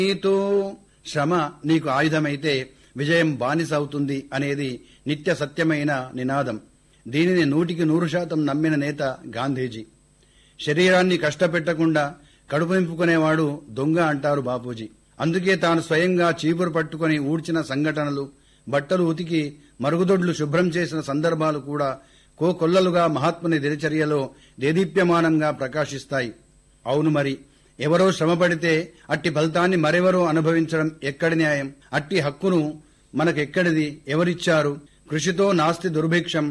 నీతో శ్రమ నీకు ఆయుధమైతే విజయం బానిస అవుతుంది అనేది నిత్య సత్యమైన నినాదం దీనిని నూటికి నూరు శాతం నమ్మిన నేత గాంధీజీ శరీరాన్ని కష్టపెట్టకుండా కడుపు నింపుకునేవాడు దొంగ అంటారు బాపూజీ అందుకే తాను స్వయంగా చీపురు పట్టుకొని ఊడ్చిన సంఘటనలు బట్టలు ఉతికి మరుగుదొడ్లు శుభ్రం చేసిన సందర్భాలు కూడా కోకొల్లలుగా మహాత్ముని దినచర్యలో దేదీప్యమానంగా ప్రకాశిస్తాయి అవును మరి ఎవరో శ్రమపడితే అట్టి ఫలితాన్ని మరెవరో అనుభవించడం ఎక్కడి న్యాయం అట్టి హక్కును మనకెక్కడిది ఎవరిచ్చారు కృషితో నాస్తి దుర్భిక్షం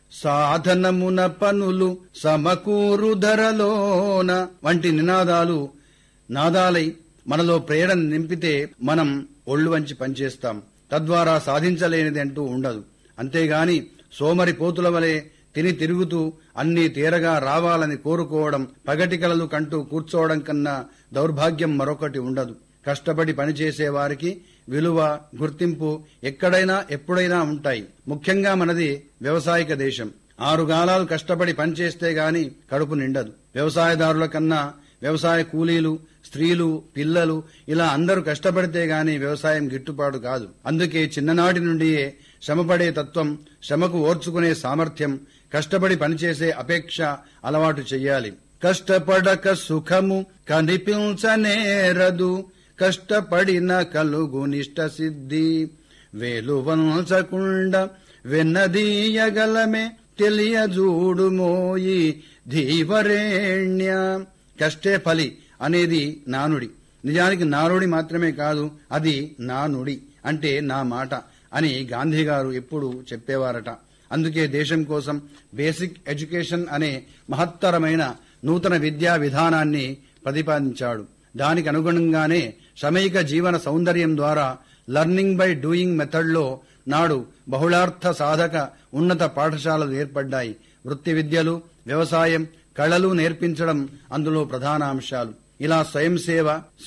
సాధనమున పనులు సమకూరు ధరలోన వంటి నినాదాలు నాదాలై మనలో ప్రేరణ నింపితే మనం ఒళ్ళు వంచి పనిచేస్తాం తద్వారా సాధించలేనిది అంటూ ఉండదు అంతేగాని సోమరి పోతుల వలె తిని తిరుగుతూ అన్నీ తీరగా రావాలని కోరుకోవడం పగటి కలలు కంటూ కూర్చోవడం కన్నా దౌర్భాగ్యం మరొకటి ఉండదు కష్టపడి పనిచేసే వారికి విలువ గుర్తింపు ఎక్కడైనా ఎప్పుడైనా ఉంటాయి ముఖ్యంగా మనది వ్యవసాయక దేశం ఆరు గాలాలు కష్టపడి పనిచేస్తే గాని కడుపు నిండదు వ్యవసాయదారుల కన్నా వ్యవసాయ కూలీలు స్త్రీలు పిల్లలు ఇలా అందరూ కష్టపడితే గాని వ్యవసాయం గిట్టుబాటు కాదు అందుకే చిన్ననాటి నుండియే శ్రమపడే తత్వం శ్రమకు ఓర్చుకునే సామర్థ్యం కష్టపడి పనిచేసే అపేక్ష అలవాటు చెయ్యాలి కష్టపడక సుఖము కనిపించనేరదు కష్టపడిన కలుగు నిష్ట సిద్ధి వేలు వంచకుండా వెన్నదీయగలమే తెలియజూడు మోయి ధీవరేణ్య కష్టే ఫలి అనేది నానుడి నిజానికి నానుడి మాత్రమే కాదు అది నా నుడి అంటే నా మాట అని గాంధీ గారు ఎప్పుడు చెప్పేవారట అందుకే దేశం కోసం బేసిక్ ఎడ్యుకేషన్ అనే మహత్తరమైన నూతన విద్యా విధానాన్ని ప్రతిపాదించాడు దానికి అనుగుణంగానే శ్రమైక జీవన సౌందర్యం ద్వారా లర్నింగ్ బై డూయింగ్ మెథడ్లో నాడు బహుళార్థ సాధక ఉన్నత పాఠశాలలు ఏర్పడ్డాయి వృత్తి విద్యలు వ్యవసాయం కళలు నేర్పించడం అందులో ప్రధాన అంశాలు ఇలా స్వయం సేవ